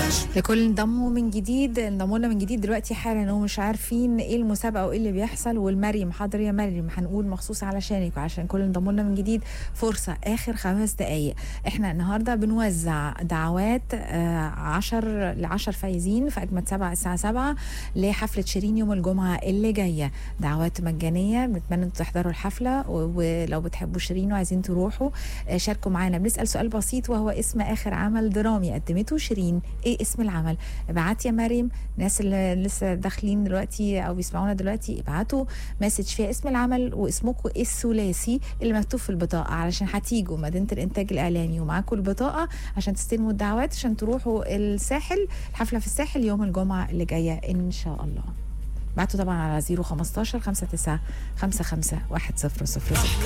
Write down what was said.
لكل انضموا من جديد انضموا لنا من جديد دلوقتي حالا ومش عارفين ايه المسابقه وايه اللي بيحصل والمريم حاضر يا مريم هنقول مخصوص علشانك وعشان كل انضموا لنا من جديد فرصه اخر خمس دقائق احنا النهارده بنوزع دعوات آه 10 ل 10 فايزين في اجمد سبعه الساعه 7 لحفله شيرين يوم الجمعه اللي جايه دعوات مجانيه بنتمنى انتوا تحضروا الحفله و- ولو بتحبوا شيرين وعايزين تروحوا آه، شاركوا معانا بنسال سؤال بسيط وهو اسم اخر عمل درامي قدمته شيرين ايه اسم العمل ابعت يا مريم الناس اللي لسه داخلين دلوقتي او بيسمعونا دلوقتي ابعتوا مسج فيها اسم العمل واسمكم الثلاثي اللي مكتوب في البطاقه علشان هتيجوا مدينه الانتاج الاعلامي ومعاكم البطاقه عشان تستلموا الدعوات عشان تروحوا الساحل الحفله في الساحل يوم الجمعه اللي جايه ان شاء الله بعتوا طبعا على 015 59 55 100